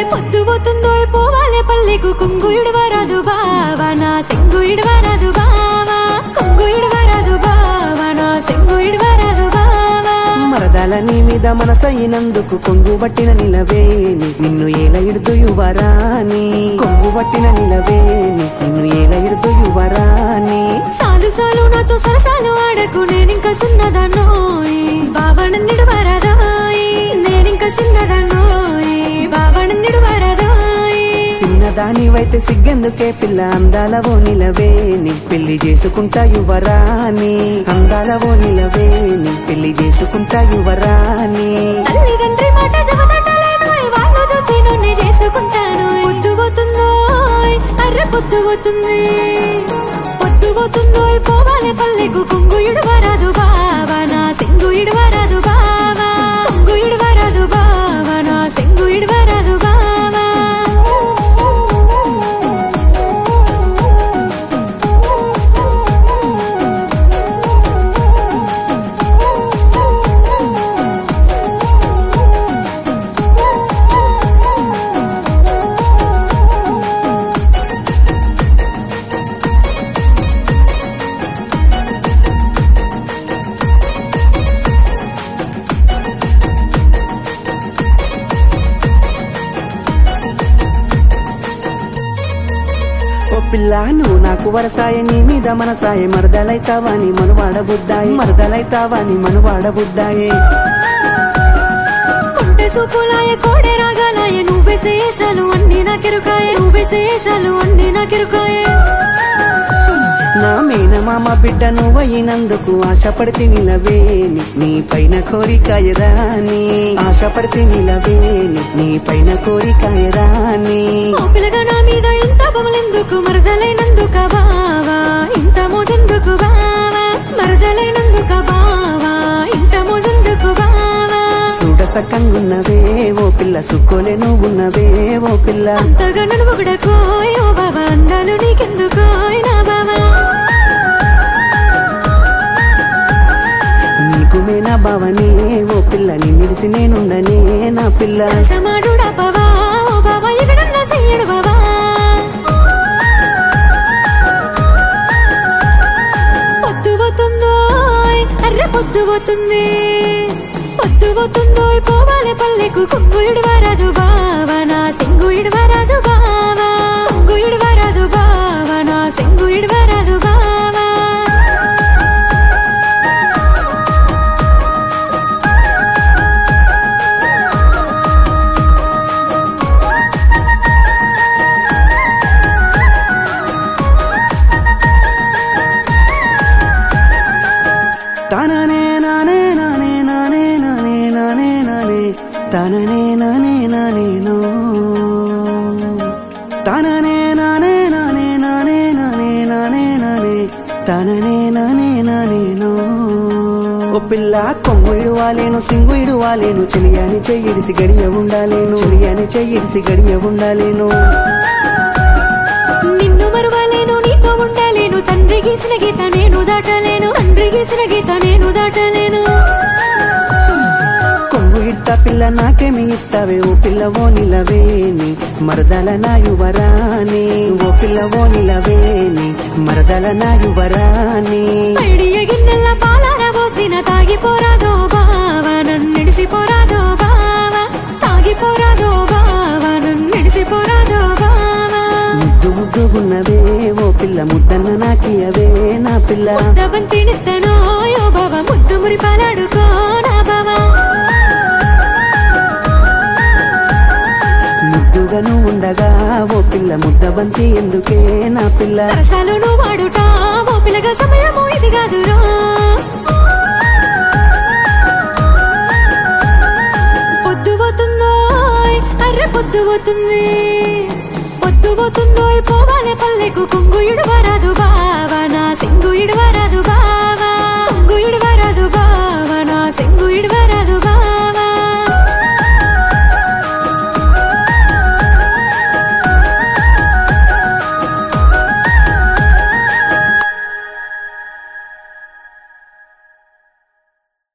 పొద్దు పోతుందో పోవాలే పల్లెకు కొంగు ఇడవరాదు బావా నా సింగు ఇడవరాదు బావా కొంగు ఇడవరాదు బావా నా సింగు ఇడవరాదు బావా మరదల నీ మీద మనసైనందుకు కొంగు పట్టిన నిలవేని నిన్ను ఏల ఇడుతూ యువరాని కొంగు పట్టిన నిలవేని నిన్ను ఏల ఇడుతూ యువరాని సాలు సాలు నాతో సరసాలు ఆడకు నేనింక సున్నదన్నోయ్ బావణ నిడవరదాయ్ నేనింక సున్నదన్నోయ్ బావణ నిడవరదాయ్ చిన్నదానివైతే సిగ్గెందుకే పిల్ల అందాలవో నిలవేని పెళ్లి చేసుకుంటా యువరాని అందాలవో నిలవేని పెళ్లి చేసుకుంటా యువరాని తల్లిదండ్రి మాట జవదట్టలేను వాళ్ళు చూసి నన్ను చేసుకుంటాను పొద్దు పోతుందో అర్ర పొద్దు పోతుంది పొద్దు పోతుందో పోవాలి పల్లెకు కొంగు ఇడవరాదు బావా నా సింగు ఇడవరాదు బావా కొంగు ఇడవరాదు బావా నా సింగు ఇడవరాదు బావా ఓ పిల్ల నువ్వు నాకు వరసాయ నీ మీద మనసాయ మరదలైతావాని మనువాడ బుద్దాయి మరదలైతావాని మనువాడ బుద్దాయే కొంటె సూపులాయ కోడె రాగాలాయ నువ్వే శేషాలు అన్ని నాకెరుకాయ నువ్వే శేషాలు అన్ని నాకెరుకాయ నా మేనమామ బిడ్డ నువ్వయినందుకు ఆశపడితే నిలవేని నీ పైన కోరికాయ రాని ఆశపడితే నిలవేని నీ పైన కోరికాయ రాని ఓ పిల్లగా నా మీద ఇంత బొమ్మలెందుకు మరదలైనందుక బావా ఇంత మోసెందుకు బావా మరదలైనందుక బావా ఇంత మోసెందుకు బావా చూడ సక్కంగున్నవే ఓ పిల్ల సుక్కోలే నువ్వున్నవే ఓ పిల్ల అంతగా నన్ను పొగడకోయ్ ఓ బావా అందాలు నీకెందుకోయ్ నా బావా నీకు మేనా బావనే ఓ పిల్ల నిన్నిడిసి నేనుండనే నా పిల్ల సమాడుడా పవా ఓ బావా ఎక్కడన్నా చెయ్యడు బావా పొద్దు పోతుందో అర్ర పొద్దు పోతుంది పొద్దు పోతుందో పోవాలి పల్లెకు కొంగు ఇడవరాదు బావా నా సింగు ఇడవరాదు బావా కొంగు ఇడవరాదు బావా నా సింగు ఇడవరాదు బావా తననే నానే నానే నానే నానే నానే నానే తననే నానే నానే నో తననే నానే నానే నానే నానే నానే నానే తననే నానే నానే నో ఓ పిల్ల కొమ్ము ఇడువాలేను సింగు ఇడువాలేను చెలియాని చెయ్యిడిసి గడియ ఉండాలేను చెలియాని చెయ్యిడిసి గడియ ఉండాలేను నిన్ను మరువలేను నీతో ఉండలేను తండ్రి గీసిన గీత నేను దాటలేను తండ్రి గీసిన గీత నేను దాటలేను కొంగు ఇట్ట పిల్ల నాకేమి ఇస్తావే ఓ పిల్లవో నిలవేని మరదల నా యువరాని ఓ పిల్లవో నిలవేని మరదల నా యువరాని పడియ గిన్నెల పాలార పోసిన తాగిపోరాదో బావా నన్నిడిసిపోరాదో బావా తాగిపోరాదో బావా నన్నిడిసిపోరాదో బావా ముద్దు ముద్దుగున్నవే ఓ పిల్ల ముద్దన్న నాకియవే నా పిల్ల దబంతినిస్తానో యో బావా ముద్దు మురి పాలాడుకో నా బావా ముద్దుగా నువ్వు ఉండగా ఓ పిల్ల ముద్దబంతి ఎందుకే నా పిల్ల సరసాలు నువ్వు వాడుట ఓ పిల్లగా సమయము ఇది కాదురా పొద్దు పోతుందో అర్ర పొద్దు పోతుంది పొద్దు పోతుందో పోవాలే పల్లెకు కొంగు ఇడువ